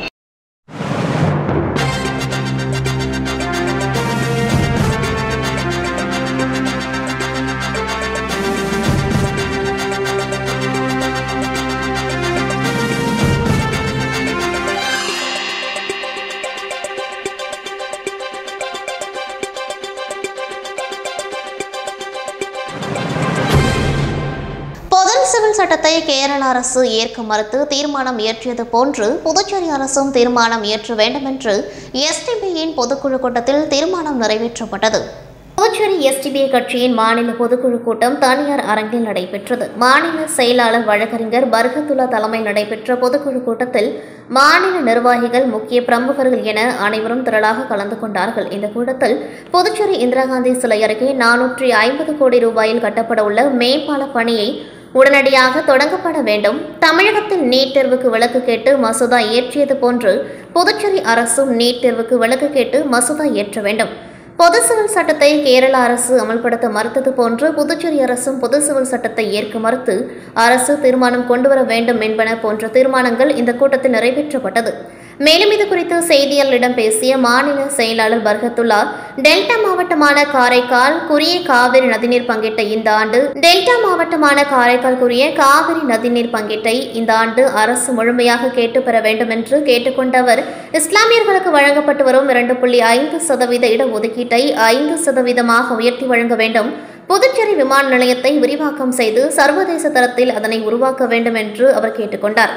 S1: பொது சிவில் சட்டத்தை கேரள அரசு ஏற்க மறுத்து தீர்மானம் இயற்றியது போன்று புதுச்சேரி அரசும் தீர்மானம் இயற்ற வேண்டும் என்று எஸ்டிபியின் பொதுக்குழு கூட்டத்தில் தீர்மானம் நிறைவேற்றப்பட்டது புதுச்சேரி எஸ்டிபிஐ கட்சியின் மாநில பொதுக்குழு கூட்டம் தனியார் அரங்கில் நடைபெற்றது மாநில செயலாளர் வழக்கறிஞர் பர்கத்துல்லா தலைமையில் நடைபெற்ற பொதுக்குழு கூட்டத்தில் மாநில நிர்வாகிகள் முக்கிய பிரமுகர்கள் என அனைவரும் திரளாக கலந்து கொண்டார்கள் இந்த கூட்டத்தில் புதுச்சேரி இந்திரா காந்தி சிலை அருகே நானூற்றி ஐம்பது கோடி ரூபாயில் கட்டப்பட உள்ள மேம்பால பணியை உடனடியாக தொடங்கப்பட வேண்டும் தமிழகத்தில் நீட் தேர்வுக்கு விலக்கு கேட்டு மசோதா இயற்றியது போன்று புதுச்சேரி அரசும் நீட் தேர்வுக்கு விலக்கு கேட்டு மசோதா இயற்ற வேண்டும் பொது சிவில் சட்டத்தை கேரள அரசு அமல்படுத்த மறுத்தது போன்று புதுச்சேரி அரசும் பொது சிவில் சட்டத்தை ஏற்க மறுத்து அரசு தீர்மானம் கொண்டுவர வேண்டும் என்பன போன்ற தீர்மானங்கள் இந்த கூட்டத்தில் நிறைவேற்றப்பட்டது மேலும் இது குறித்து செய்தியாளர்களிடம் பேசிய மாநில செயலாளர் பர்கத்துல்லா டெல்டா மாவட்டமான காரைக்கால் குரிய காவிரி நதிநீர் பங்கிட்ட இந்த ஆண்டு டெல்டா மாவட்டமான காரைக்கால் குரிய காவிரி நதிநீர் பங்கீட்டை இந்த ஆண்டு அரசு முழுமையாக கேட்டு பெற வேண்டும் என்று கேட்டுக்கொண்ட அவர் இஸ்லாமியர்களுக்கு வழங்கப்பட்டு வரும் இரண்டு புள்ளி ஐந்து சதவீத இடஒதுக்கீட்டை ஐந்து சதவீதமாக உயர்த்தி வழங்க வேண்டும் புதுச்சேரி விமான நிலையத்தை விரிவாக்கம் செய்து சர்வதேச தரத்தில் அதனை உருவாக்க வேண்டும் என்று அவர் கேட்டுக்கொண்டார்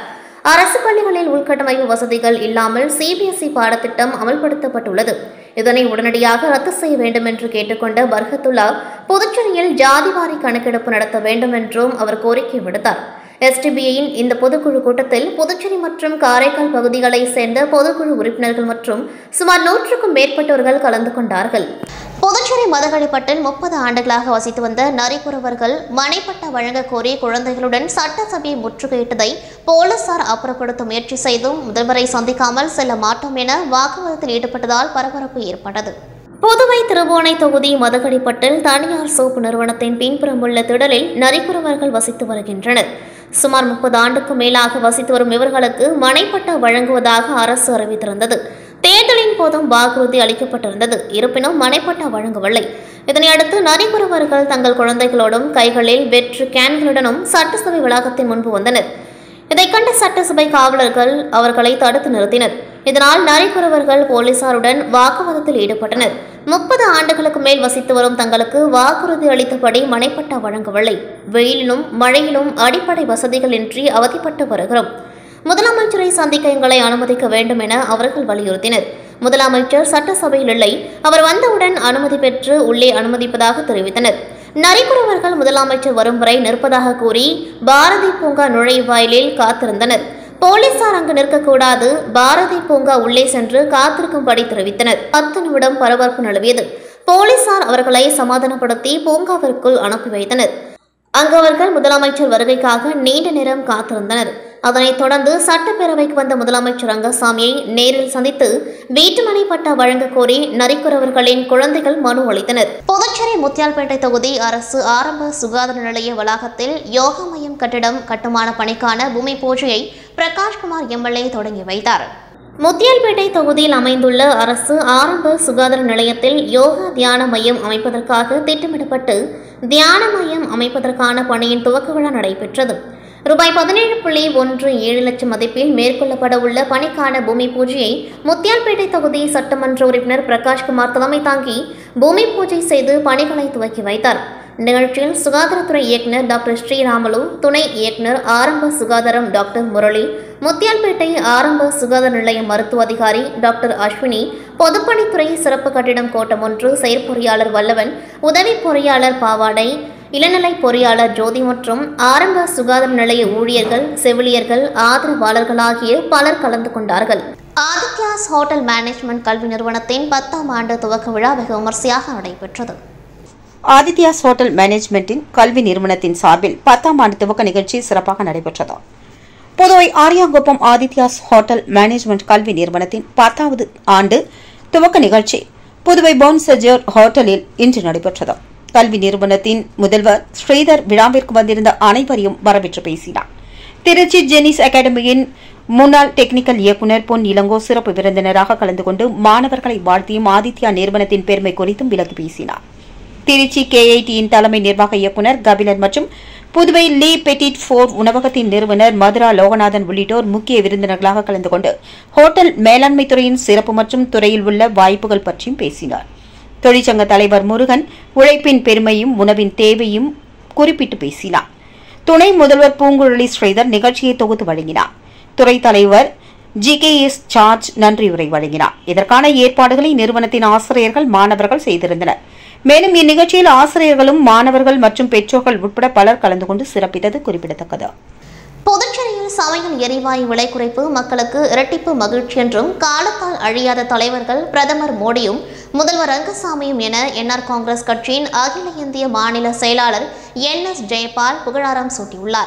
S2: அரசு பள்ளிகளில் உள்கட்டமைப்பு வசதிகள் இல்லாமல் சிபிஎஸ்இ பாடத்திட்டம் அமல்படுத்தப்பட்டுள்ளது இதனை உடனடியாக ரத்து செய்ய வேண்டும் என்று கேட்டுக்கொண்ட பர்கத்துல்லா புதுச்சேரியில் ஜாதிவாரி கணக்கெடுப்பு நடத்த வேண்டும் என்றும் அவர் கோரிக்கை விடுத்தார் எஸ்டிபிஐயின் இந்த பொதுக்குழு கூட்டத்தில் புதுச்சேரி மற்றும் காரைக்கால் பகுதிகளை சேர்ந்த பொதுக்குழு உறுப்பினர்கள் மற்றும் சுமார் நூற்றுக்கும் மேற்பட்டவர்கள் கலந்து கொண்டார்கள்
S1: புதுச்சேரி மதகடிப்பட்டில் முப்பது ஆண்டுகளாக வசித்து வந்த நரிக்குறவர்கள் மனைப்பட்ட வழங்க கோரி குழந்தைகளுடன் சட்டசபையை முற்றுகையிட்டதை போலீசார் அப்புறப்படுத்த முயற்சி செய்தும் முதல்வரை சந்திக்காமல் செல்ல மாட்டோம் என வாக்குவாதத்தில் ஈடுபட்டதால் பரபரப்பு ஏற்பட்டது
S2: புதுவை திருபுவனை தொகுதி மதகடிப்பட்டில் தனியார் சோப்பு நிறுவனத்தின் பின்புறமுள்ள திடலில் நரிக்குறவர்கள் வசித்து வருகின்றனர் சுமார் முப்பது ஆண்டுக்கு மேலாக வசித்து வரும் இவர்களுக்கு மனைப்பட்டா வழங்குவதாக அரசு அறிவித்திருந்தது தேர்தலின் போதும் வாக்குறுதி அளிக்கப்பட்டிருந்தது இருப்பினும் மனைப்பட்டா வழங்கவில்லை இதனையடுத்து நரிக்குறவர்கள் தங்கள் குழந்தைகளோடும் கைகளில் வெற்று கேன்களுடனும் சட்டசபை வளாகத்தின் முன்பு வந்தனர் இதை கண்ட சட்டசபை காவலர்கள் அவர்களை தடுத்து நிறுத்தினர் இதனால் நரிக்குறவர்கள் போலீசாருடன் வாக்குவாதத்தில் ஈடுபட்டனர் முப்பது ஆண்டுகளுக்கு மேல் வசித்து வரும் தங்களுக்கு வாக்குறுதி அளித்தபடி மனைப்பட்டா வழங்கவில்லை வெயிலிலும் மழையிலும் அடிப்படை வசதிகள் இன்றி அவதிப்பட்டு வருகிறோம் முதலமைச்சரை சந்திக்க எங்களை அனுமதிக்க வேண்டும் என அவர்கள் வலியுறுத்தினர் முதலமைச்சர் சட்டசபையில் இல்லை அவர் வந்தவுடன் அனுமதி பெற்று உள்ளே அனுமதிப்பதாக தெரிவித்தனர் நரிக்குறவர்கள் முதலமைச்சர் வரும் வரை நிற்பதாக கூறி பாரதி பூங்கா நுழைவாயிலில் காத்திருந்தனர் போலீசார் அங்கு நிற்கக்கூடாது பாரதி பூங்கா உள்ளே சென்று காத்திருக்கும்படி தெரிவித்தனர் பத்து நிமிடம் பரபரப்பு நிலவியது போலீசார் அவர்களை சமாதானப்படுத்தி பூங்காவிற்குள் அனுப்பி வைத்தனர் அங்கு அவர்கள் முதலமைச்சர் வருகைக்காக நீண்ட நேரம் காத்திருந்தனர் அதனைத் தொடர்ந்து சட்டப்பேரவைக்கு வந்த முதலமைச்சர் ரங்கசாமியை நேரில் சந்தித்து வீட்டுமனை பட்டா வழங்க கோரி நரிக்குறவர்களின் குழந்தைகள் மனு அளித்தனர்
S1: புதுச்சேரி முத்தியால்பேட்டை தொகுதி அரசு ஆரம்ப சுகாதார நிலைய வளாகத்தில் யோகா மையம் கட்டிடம் கட்டுமான பணிக்கான பூமி பூஜையை பிரகாஷ்குமார் எம்எல்ஏ தொடங்கி வைத்தார்
S2: முத்தியால்பேட்டை தொகுதியில் அமைந்துள்ள அரசு ஆரம்ப சுகாதார நிலையத்தில் யோகா தியான மையம் அமைப்பதற்காக திட்டமிடப்பட்டு தியான மையம் அமைப்பதற்கான பணியின் துவக்க விழா நடைபெற்றது ரூபாய் பதினேழு புள்ளி ஒன்று ஏழு லட்சம் மதிப்பில் மேற்கொள்ளப்பட உள்ள பணிக்கான பூமி பூஜையை முத்தியால்பேட்டை தொகுதி சட்டமன்ற உறுப்பினர் பிரகாஷ்குமார் தலைமை தாங்கி பூமி பூஜை செய்து பணிகளை துவக்கி வைத்தார் நிகழ்ச்சியில் சுகாதாரத்துறை இயக்குனர் டாக்டர் ஸ்ரீராமலு துணை இயக்குனர் ஆரம்ப சுகாதாரம் டாக்டர் முரளி முத்தியால்பேட்டை ஆரம்ப சுகாதார நிலைய மருத்துவ அதிகாரி டாக்டர் அஸ்வினி பொதுப்பணித்துறை சிறப்பு கட்டிடம் கோட்டம் ஒன்று செயற்பொறியாளர் வல்லவன் உதவி பொறியாளர் பாவாடை இளநிலை பொறியாளர் ஜோதி மற்றும் ஆரம்ப சுகாதார நிலைய ஊழியர்கள் செவிலியர்கள் ஆதரவாளர்கள் ஆகிய பலர் கலந்து கொண்டார்கள்
S1: ஆதித்யாஸ் ஹோட்டல் மேனேஜ்மெண்ட் கல்வி நிறுவனத்தின் பத்தாம் ஆண்டு துவக்க விழா வெகு விமர்சையாக நடைபெற்றது
S3: ஆதித்யாஸ் ஹோட்டல் மேனேஜ்மெண்டின் கல்வி நிறுவனத்தின் சார்பில் பத்தாம் ஆண்டு துவக்க நிகழ்ச்சி சிறப்பாக நடைபெற்றது புதுவை ஆரியாங்குப்பம் ஆதித்யாஸ் ஹோட்டல் மேனேஜ்மெண்ட் கல்வி நிறுவனத்தின் பத்தாவது ஆண்டு துவக்க நிகழ்ச்சி புதுவை போன்செஜர் ஹோட்டலில் இன்று நடைபெற்றது கல்வி நிறுவனத்தின் முதல்வர் ஸ்ரீதர் விழாவிற்கு வந்திருந்த அனைவரையும் வரவேற்று பேசினார் திருச்சி ஜெனிஸ் அகாடமியின் முன்னாள் டெக்னிக்கல் இயக்குநர் பொன் இளங்கோ சிறப்பு விருந்தினராக கலந்து கொண்டு மாணவர்களை வாழ்த்தியும் ஆதித்யா நிறுவனத்தின் பெருமை குறித்தும் விலகி பேசினார் திருச்சி கேஐடியின் தலைமை நிர்வாக இயக்குநர் கபிலன் மற்றும் புதுவை லீ பெட்டிட் ஃபோர் உணவகத்தின் நிறுவனர் மதுரா லோகநாதன் உள்ளிட்டோர் முக்கிய விருந்தினர்களாக கலந்து கொண்டு ஹோட்டல் மேலாண்மை துறையின் சிறப்பு மற்றும் துறையில் உள்ள வாய்ப்புகள் பற்றியும் பேசினார் தொழிற்சங்க தலைவர் முருகன் உழைப்பின் பெருமையும் உணவின் தேவையும் குறிப்பிட்டு பேசினார் துணை முதல்வர் பூங்குழலி ஸ்ரீதர் நிகழ்ச்சியை தொகுத்து வழங்கினார் துறை தலைவர் ஜி கே எஸ் சார்ஜ் நன்றியுரை வழங்கினார் இதற்கான ஏற்பாடுகளை நிறுவனத்தின் ஆசிரியர்கள் மாணவர்கள் செய்திருந்தனர் மேலும் இந்நிகழ்ச்சியில் ஆசிரியர்களும் மாணவர்கள் மற்றும் பெற்றோர்கள் உட்பட பலர் கலந்து கொண்டு சிறப்பித்தது குறிப்பிடத்தக்கது
S1: புதுச்சேரியில் சமையல் எரிவாயு விலை குறைப்பு மக்களுக்கு இரட்டிப்பு மகிழ்ச்சி என்றும் காலத்தால் அழியாத தலைவர்கள் பிரதமர் மோடியும் முதல்வர் ரங்கசாமியும் என என்ஆர் காங்கிரஸ் கட்சியின் அகில இந்திய மாநில செயலாளர் என் எஸ் ஜெயபால் புகழாரம் சூட்டியுள்ளார்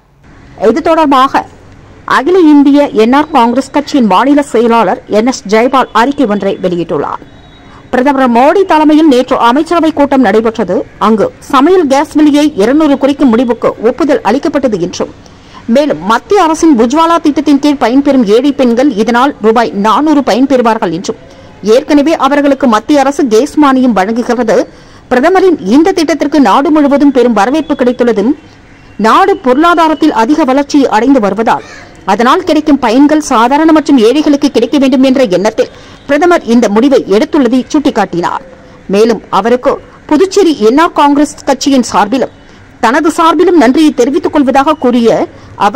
S3: இது தொடர்பாக அகில இந்திய என்ஆர் காங்கிரஸ் கட்சியின் மாநில செயலாளர் என் எஸ் ஜெயபால் அறிக்கை ஒன்றை வெளியிட்டுள்ளார் பிரதமர் மோடி தலைமையில் நேற்று அமைச்சரவை கூட்டம் நடைபெற்றது அங்கு சமையல் கேஸ் விலையை இருநூறு குறைக்கும் முடிவுக்கு ஒப்புதல் அளிக்கப்பட்டது என்றும் மேலும் மத்திய அரசின் உஜ்வாலா திட்டத்தின் கீழ் பயன்பெறும் ஏழை பெண்கள் இதனால் ரூபாய் நானூறு பயன்பெறுவார்கள் என்றும் ஏற்கனவே அவர்களுக்கு மத்திய அரசு கேஸ் மானியம் வழங்குகிறது பிரதமரின் இந்த திட்டத்திற்கு நாடு முழுவதும் பெரும் வரவேற்பு கிடைத்துள்ளதும் நாடு பொருளாதாரத்தில் அதிக வளர்ச்சி அடைந்து வருவதால் அதனால் கிடைக்கும் பயன்கள் சாதாரண மற்றும் ஏழைகளுக்கு கிடைக்க வேண்டும் என்ற எண்ணத்தில் பிரதமர் இந்த முடிவை எடுத்துள்ளதை சுட்டிக்காட்டினார் மேலும் அவருக்கு புதுச்சேரி என்ஆர் காங்கிரஸ் கட்சியின் சார்பிலும் தனது சார்பிலும் நன்றியை தெரிவித்துக் கொள்வதாக கூறிய அவர்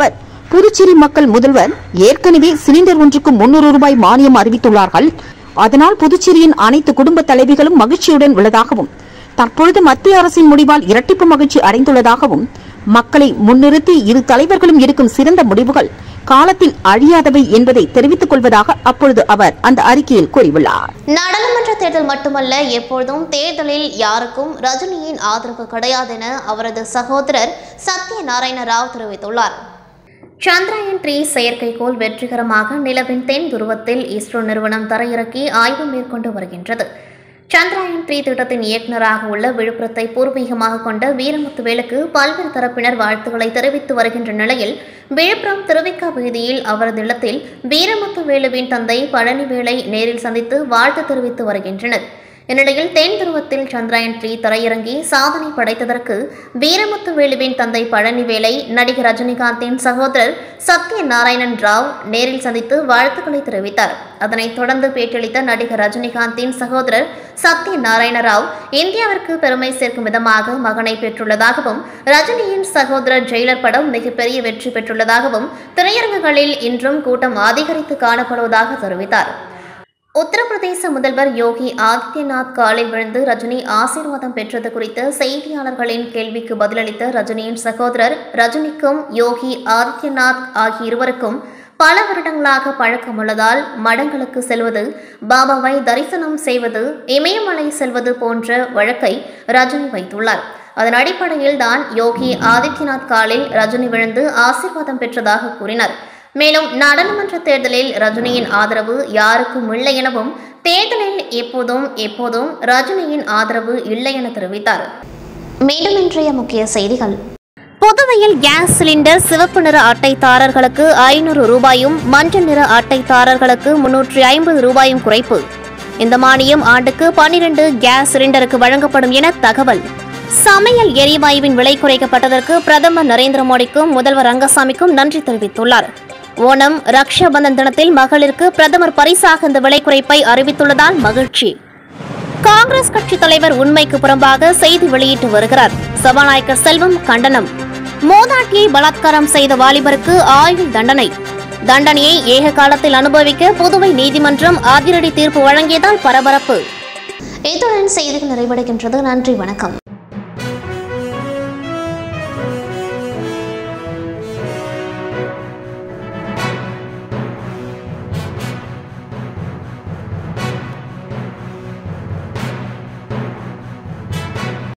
S3: புதுச்சேரி மக்கள் முதல்வர் ஏற்கனவே சிலிண்டர் ஒன்றுக்கு முன்னூறு ரூபாய் மானியம் அறிவித்துள்ளார்கள் அதனால் புதுச்சேரியின் அனைத்து குடும்ப தலைவிகளும் மகிழ்ச்சியுடன் உள்ளதாகவும் தற்பொழுது மத்திய அரசின் முடிவால் இரட்டிப்பு மகிழ்ச்சி அடைந்துள்ளதாகவும் மக்களை முன்னிறுத்தி இரு தலைவர்களும் எடுக்கும் சிறந்த முடிவுகள் காலத்தில் அழியாதவை என்பதை தெரிவித்துக் கொள்வதாக அப்பொழுது அவர் அந்த அறிக்கையில் கூறியுள்ளார்
S1: நாடாளுமன்ற தேர்தல் மட்டுமல்ல எப்பொழுதும் தேர்தலில் யாருக்கும் ரஜினியின் ஆதரவு கிடையாது என அவரது சகோதரர் சத்யநாராயண ராவ் தெரிவித்துள்ளார் சந்திராயன் த்ரீ செயற்கைக்கோள் வெற்றிகரமாக நிலவின் தென் துருவத்தில் இஸ்ரோ நிறுவனம் தரையிறக்கி ஆய்வு மேற்கொண்டு வருகின்றது சந்திராயன் த்ரீ திட்டத்தின் இயக்குநராக உள்ள விழுப்புரத்தை பூர்வீகமாக கொண்ட வீரமுத்துவேலுக்கு பல்வேறு தரப்பினர் வாழ்த்துக்களை தெரிவித்து வருகின்ற நிலையில் விழுப்புரம் திருவிக்கா வீதியில் அவரது இல்லத்தில் வீரமுத்துவேலுவின் தந்தை பழனிவேலை நேரில் சந்தித்து வாழ்த்து தெரிவித்து வருகின்றனர் இந்நிலையில் தென் துருவத்தில் சந்திராயன் த்ரீ தரையிறங்கி சாதனை படைத்ததற்கு வீரமுத்து வேலுவின் தந்தை பழனிவேலை நடிகர் ரஜினிகாந்தின் சகோதரர் சத்யநாராயணன் ராவ் நேரில் சந்தித்து வாழ்த்துக்களை தெரிவித்தார் அதனைத் தொடர்ந்து பேட்டியளித்த நடிகர் ரஜினிகாந்தின் சகோதரர் சத்யநாராயண ராவ் இந்தியாவிற்கு பெருமை சேர்க்கும் விதமாக மகனை பெற்றுள்ளதாகவும் ரஜினியின் சகோதரர் ஜெயிலர் படம் மிகப்பெரிய வெற்றி பெற்றுள்ளதாகவும் திரையரங்குகளில் இன்றும் கூட்டம் அதிகரித்து காணப்படுவதாக தெரிவித்தார் உத்தரப்பிரதேச முதல்வர் யோகி ஆதித்யநாத் காலில் விழுந்து ரஜினி ஆசீர்வாதம் பெற்றது குறித்த செய்தியாளர்களின் கேள்விக்கு பதிலளித்த ரஜினியின் சகோதரர் ரஜினிக்கும் யோகி ஆதித்யநாத் ஆகிய இருவருக்கும் பல வருடங்களாக பழக்கம் உள்ளதால் மடங்களுக்கு செல்வது பாபாவை தரிசனம் செய்வது இமயமலை செல்வது போன்ற வழக்கை ரஜினி வைத்துள்ளார் அதன் அடிப்படையில் தான் யோகி ஆதித்யநாத் காலில் ரஜினி விழுந்து ஆசீர்வாதம் பெற்றதாக கூறினார் மேலும் நாடாளுமன்ற தேர்தலில் ரஜினியின் ஆதரவு யாருக்கும் இல்லை எனவும் தேர்தலில் எப்போதும் எப்போதும் ரஜினியின் ஆதரவு இல்லை என தெரிவித்தார் மீண்டும் இன்றைய முக்கிய செய்திகள்
S2: புதுவையில் கேஸ் சிலிண்டர் சிவப்பு நிற அட்டைதாரர்களுக்கு ஐநூறு ரூபாயும் மஞ்சள் நிற அட்டைதாரர்களுக்கு முன்னூற்றி ஐம்பது ரூபாயும் குறைப்பு இந்த மானியம் ஆண்டுக்கு பனிரெண்டு கேஸ் சிலிண்டருக்கு வழங்கப்படும் என தகவல் சமையல் எரிவாயுவின் விலை குறைக்கப்பட்டதற்கு பிரதமர் நரேந்திர மோடிக்கும் முதல்வர் ரங்கசாமிக்கும் நன்றி தெரிவித்துள்ளார் ஓணம் ரக்ஷாபந்தன் தினத்தில் மகளிருக்கு பிரதமர் பரிசாக இந்த விலை குறைப்பை அறிவித்துள்ளதால் மகிழ்ச்சி காங்கிரஸ் கட்சி தலைவர் உண்மைக்கு புறம்பாக செய்தி வெளியிட்டு வருகிறார் சபாநாயகர் செல்வம் கண்டனம் மோதாட்டியை பலாத்காரம் செய்த வாலிபருக்கு ஆயுள் தண்டனை தண்டனையை ஏக காலத்தில் அனுபவிக்க புதுவை நீதிமன்றம் அதிரடி தீர்ப்பு வழங்கியதால் பரபரப்பு
S1: இத்துடன் செய்திகள் நிறைவடைகின்றது நன்றி வணக்கம்